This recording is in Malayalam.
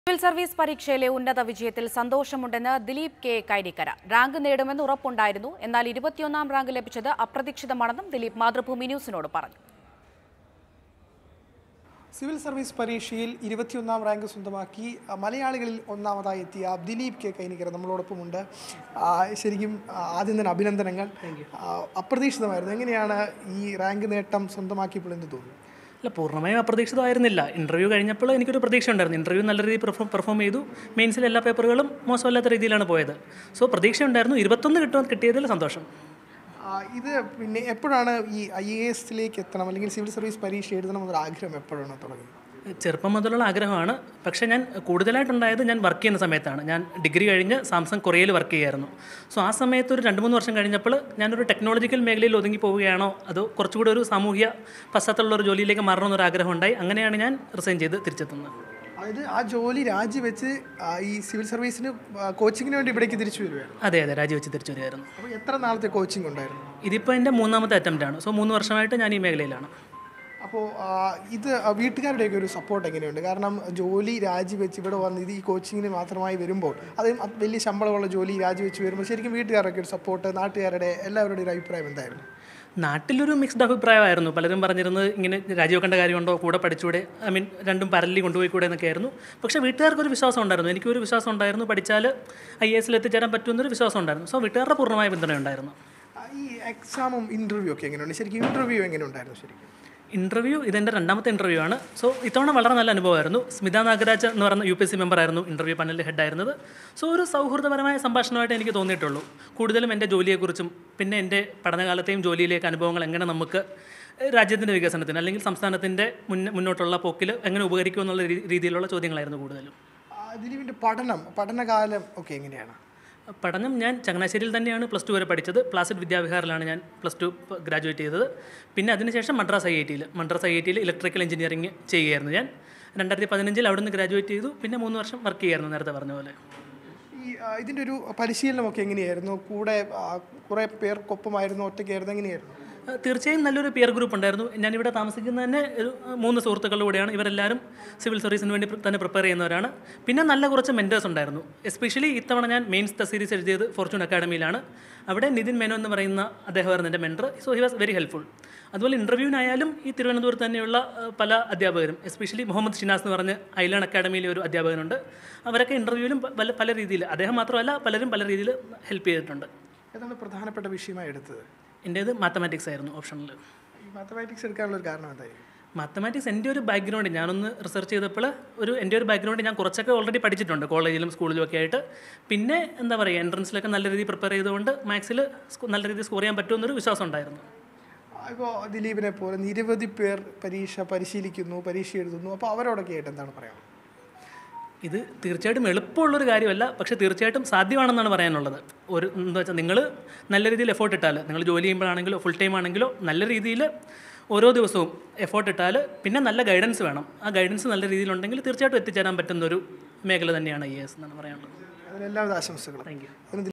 സിവിൽ സർവീസ് പരീക്ഷയിലെ ഉന്നത വിജയത്തിൽ സന്തോഷമുണ്ടെന്ന് ദിലീപ് കെ കൈനിക്കര റാങ്ക് നേടുമെന്ന് ഉറപ്പുണ്ടായിരുന്നു എന്നാൽ ഇരുപത്തിയൊന്നാം റാങ്ക് ലഭിച്ചത് അപ്രതീക്ഷിതമാണെന്നും ദിലീപ് മാതൃഭൂമി ന്യൂസിനോട് പറഞ്ഞു സിവിൽ സർവീസ് പരീക്ഷയിൽ ഇരുപത്തിയൊന്നാം റാങ്ക് സ്വന്തമാക്കി ആ, മലയാളികളിൽ ഒന്നാമതായി എത്തിയ ദിലീപ് കെ കൈനിക്കര നമ്മളോടൊപ്പമുണ്ട് ആ, ശരിക്കും ആ, ആദ്യം തന്നെ അഭിനന്ദനങ്ങൾ ആ, അപ്രതീക്ഷിതമായിരുന്നു എങ്ങനെയാണ് ഈ റാങ്ക് നേട്ടം സ്വന്തമാക്കിയപ്പോൾ എന്ന് തോന്നുന്നു അല്ല പൂർണ്ണമായും അപ്രതീക്ഷിതമായിരുന്നില്ല ഇൻ്റർവ്യൂ കഴിഞ്ഞപ്പോൾ എനിക്കൊരു പ്രതീക്ഷ ഉണ്ടായിരുന്നു ഇൻ്റർവ്യൂ നല്ല രീതിയിൽ പെർഫോം പെർഫോം ചെയ്തു മെയിൻസിൽ എല്ലാ പേപ്പറുകളും മോശമല്ലാത്ത രീതിയിലാണ് പോയത് സോ പ്രതീക്ഷ ഉണ്ടായിരുന്നു ഇരുപത്തൊന്ന് കിട്ടും കിട്ടിയതിൽ സന്തോഷം ആ, ഇത് പിന്നെ എപ്പോഴാണ് ഈ ഐ എ എസിലേക്ക് എത്തണം അല്ലെങ്കിൽ സിവിൽ സർവീസ് പരീക്ഷ എഴുതണം എന്നൊരു ആഗ്രഹം എപ്പോഴാണ് തുടങ്ങിയത് ചെറുപ്പം മുതലുള്ള ആഗ്രഹമാണ് പക്ഷേ ഞാൻ കൂടുതലായിട്ടുണ്ടായത് ഞാൻ വർക്ക് ചെയ്യുന്ന സമയത്താണ് ഞാൻ ഡിഗ്രി കഴിഞ്ഞ് സാംസങ് കൊറിയയിൽ വർക്ക് ചെയ്യായിരുന്നു സോ ആ സമയത്ത് ഒരു രണ്ട് മൂന്ന് വർഷം കഴിഞ്ഞപ്പോൾ ഞാനൊരു ടെക്നോളജിക്കൽ മേഖലയിൽ ഒതുങ്ങി പോവുകയാണോ അതോ കുറച്ചുകൂടി ഒരു സാമൂഹ്യ പശ്ചാത്തലമുള്ള ഒരു ജോലിയിലേക്ക് മാറണമെന്നൊരു ആഗ്രഹം ഉണ്ടായി അങ്ങനെയാണ് ഞാൻ റിസൈൻ ചെയ്ത് തിരിച്ചെത്തുന്നത് അതായത് ആ ജോലി രാജിവെച്ച് ആ, ഈ സിവിൽ സർവീസിന് ആ, കോച്ചിങ്ങിന് വേണ്ടി ഇവിടേക്ക് തിരിച്ചു വരികയാണ് അതെ അതെ രാജിവെച്ച് തിരിച്ചു വരികയായിരുന്നു അപ്പോൾ എത്ര നാളത്തെ കോച്ചിങ് ഉണ്ടായിരുന്നു ഇതിപ്പോൾ എൻ്റെ മൂന്നാമത്തെ അറ്റംപ്റ്റ് ആണ് സോ മൂന്ന് വർഷമായിട്ട് ഞാൻ ഈ മേഖലയിലാണ് അപ്പോൾ ഇത് വീട്ടുകാരുടെയൊക്കെ ഒരു സപ്പോർട്ട് എങ്ങനെയുണ്ട് കാരണം ജോലി രാജിവെച്ച് ഇവിടെ വന്ന് ഇത് ഈ കോച്ചിങ്ങിന് മാത്രമായി വരുമ്പോൾ അത് അത് വലിയ ശമ്പളമുള്ള ജോലി രാജിവെച്ച് വരുമ്പോൾ ശരിക്കും വീട്ടുകാരൊക്കെ ഒരു സപ്പോർട്ട് നാട്ടുകാരുടെ എല്ലാവരുടെയും ഒരു അഭിപ്രായം എന്തായിരുന്നു നാട്ടിലൊരു മിക്സ്ഡ് അഭിപ്രായമായിരുന്നു പലരും പറഞ്ഞിരുന്നത് ഇങ്ങനെ രാജിവെക്കേണ്ട കാര്യമുണ്ടോ കൂടെ പഠിച്ചൂടെ ഐ മീൻ രണ്ടും പരലി കൊണ്ടുപോയി കൂടെ എന്നൊക്കെ ആയിരുന്നു പക്ഷേ വീട്ടുകാർക്കൊരു വിശ്വാസം ഉണ്ടായിരുന്നു എനിക്കൊരു വിശ്വാസം ഉണ്ടായിരുന്നു പഠിച്ചാൽ ഐ എസിൽ എത്തിച്ചേരാൻ പറ്റുമെന്നൊരു വിശ്വാസം ഉണ്ടായിരുന്നു സോ വീട്ടുകാരുടെ പൂർണ്ണമായ പിന്തുണ ഉണ്ടായിരുന്നു ആ, ഈ എക്സാമും ഇൻ്റർവ്യൂ ഒക്കെ എങ്ങനെയുണ്ട് ശരിക്കും ഇൻ്റർവ്യൂ എങ്ങനെ ഉണ്ടായിരുന്നു ശരിക്കും ഇൻ്റർവ്യൂ ഇതെൻ്റെ രണ്ടാമത്തെ ഇൻ്റർവ്യൂ ആണ് സോ ഇത്തവണ വളരെ നല്ല അനുഭവമായിരുന്നു സ്മിത നാഗരാജ് എന്ന് പറയുന്ന യു പി എസ് സി മെമ്പറായിരുന്നു ഇൻ്റർവ്യൂ പാനലിൽ ഹെഡായിരുന്നത് സോ ഒരു സൗഹൃദപരമായ സംഭാഷണമായിട്ട് എനിക്ക് തോന്നിയിട്ടുള്ളൂ കൂടുതലും എൻ്റെ ജോലിയെക്കുറിച്ചും പിന്നെ എൻ്റെ പഠനകാലത്തെയും ജോലിയിലേക്ക് അനുഭവങ്ങൾ എങ്ങനെ നമുക്ക് രാജ്യത്തിൻ്റെ വികസനത്തിന് അല്ലെങ്കിൽ സംസ്ഥാനത്തിൻ്റെ മുന്ന മുന്നോട്ടുള്ള പോക്കിൽ എങ്ങനെ ഉപകരിക്കും എന്നുള്ള രീ- രീതിയിലുള്ള ചോദ്യങ്ങളായിരുന്നു കൂടുതലും ആ, ദിലീപിൻ്റെ പഠനം പഠനകാലം ഒക്കെ എങ്ങനെയാണ് പഠനം ഞാൻ ചങ്ങനാശ്ശേരിയിൽ തന്നെയാണ് പ്ലസ് ടു വരെ പഠിച്ചത് പ്ലാസിഡ് വിദ്യാവിഹാറിലാണ് ഞാൻ പ്ലസ് ടു ഗ്രാജുവേറ്റ് ചെയ്തത് പിന്നെ അതിനുശേഷം മദ്രാസ് ഐ ഐ ടിയിൽ മദ്രാസ് ഐ ഐ ടിയിൽ ഇലക്ട്രിക്കൽ എഞ്ചിനീയറിംഗ് ചെയ്യുകയായിരുന്നു ഞാൻ രണ്ടായിരത്തി പതിനഞ്ചിൽ അവിടെ നിന്ന് ഗ്രാജുവേറ്റ് ചെയ്തു പിന്നെ മൂന്ന് വർഷം വർക്ക് ചെയ്യായിരുന്നു നേരത്തെ പറഞ്ഞ പോലെ ഈ ആ, ഇതിൻ്റെ ഒരു പരിശീലനമൊക്കെ എങ്ങനെയായിരുന്നു കൂടെ ആ, കുറേ പേർക്കൊപ്പമായിരുന്നു ഒറ്റയ്ക്കായിരുന്നു എങ്ങനെയായിരുന്നു ആ, തീർച്ചയായും നല്ലൊരു പിയർ ഗ്രൂപ്പ് ഉണ്ടായിരുന്നു ഞാനിവിടെ താമസിക്കുന്ന തന്നെ ഒരു ആ, മൂന്ന് സുഹൃത്തുക്കളുടെ കൂടെയാണ് ഇവരെല്ലാവരും സിവിൽ സർവീസിന് വേണ്ടി പ്ര- തന്നെ പ്രിപ്പയർ ചെയ്യുന്നവരാണ് പിന്നെ നല്ല കുറച്ച് മെൻറ്റേഴ്സ് ഉണ്ടായിരുന്നു എസ്പെഷ്യലി ഇത്തവണ ഞാൻ മെയിൻസ് ദ സീരീസ് എഴുതിയത് ഫോർച്യൂൺ അക്കാഡമിയിലാണ് അവിടെ നിതിൻ മേനോ എന്ന് പറയുന്ന അദ്ദേഹമായിരുന്നു എൻ്റെ mentor so he was very helpful അതുപോലെ ഇൻ്റർവ്യൂവിനായാലും ഈ തിരുവനന്തപുരത്ത് തന്നെയുള്ള ആ, പല അധ്യാപകരും എസ്പെഷ്യലി മുഹമ്മദ് ഷിനാസ് എന്ന് പറഞ്ഞ് ഐലൺ അക്കാഡമിയിലെ ഒരു അധ്യാപകനുണ്ട് അവരൊക്കെ ഇൻ്റർവ്യൂവിലും പല പല രീതിയിൽ അദ്ദേഹം മാത്രമല്ല പലരും പല രീതിയിൽ ഹെൽപ്പ് ചെയ്തിട്ടുണ്ട് ഏതാണ് പ്രധാനപ്പെട്ട വിഷയമായി എടുത്തത് എൻ്റേത് മാത്തമാറ്റിക്സ് ആയിരുന്നു ഓപ്ഷനിൽ ഈ മാത്തമാറ്റിക്സ് എടുക്കാനുള്ള ഒരു കാരണം എന്തായിരിക്കും മാത്തമാറ്റിക്സ് എൻ്റെ ഒരു ബാക്ക്ഗ്രൗണ്ട് ഞാനൊന്ന് റിസർച്ച് ചെയ്തപ്പോൾ ഒരു എൻ്റെ ഒരു ബാക്ക്ഗ്രൗണ്ട് ഞാൻ കുറച്ചൊക്കെ ഓൾറെഡി പഠിച്ചിട്ടുണ്ട് കോളേജിലും സ്കൂളിലും ഒക്കെ ആയിട്ട് പിന്നെ എന്താ പറയുക എൻട്രൻസിലൊക്കെ നല്ല രീതിയിൽ പ്രിപ്പയർ ചെയ്തുകൊണ്ട് മാത്സിൽ നല്ല രീതിയിൽ സ്കോർ ചെയ്യാൻ പറ്റുമെന്നൊരു വിശ്വാസം ഉണ്ടായിരുന്നു ഇപ്പോൾ ദിലീപിനെ പോലെ നിരവധി പേർ പരീക്ഷ പരിശീലിക്കുന്നു പരീക്ഷ എഴുതുന്നു അപ്പോൾ അവരോടൊക്കെ ആയിട്ട് എന്താണ് പറയാം ഇത് തീർച്ചയായിട്ടും എളുപ്പമുള്ളൊരു കാര്യമല്ല പക്ഷേ തീർച്ചയായിട്ടും സാധ്യമാണെന്നാണ് പറയാനുള്ളത് ഒരു എന്താ വെച്ചാൽ നിങ്ങൾ നല്ല രീതിയിൽ എഫോർട്ട് ഇട്ടാൽ നിങ്ങൾ ജോലി ചെയ്യുമ്പോഴാണെങ്കിലോ ഫുൾ ടൈം ആണെങ്കിലോ നല്ല രീതിയിൽ ഓരോ ദിവസവും എഫോർട്ട് ഇട്ടാൽ പിന്നെ നല്ല ഗൈഡൻസ് വേണം ആ ഗൈഡൻസ് നല്ല രീതിയിലുണ്ടെങ്കിൽ തീർച്ചയായിട്ടും എത്തിച്ചേരാൻ പറ്റുന്ന ഒരു മേഖല തന്നെയാണ് ഐ എസ് എന്നാണ് പറയാനുള്ളത് അതിനെല്ലാവിധ ആശംസകളും താങ്ക് യു അതിന്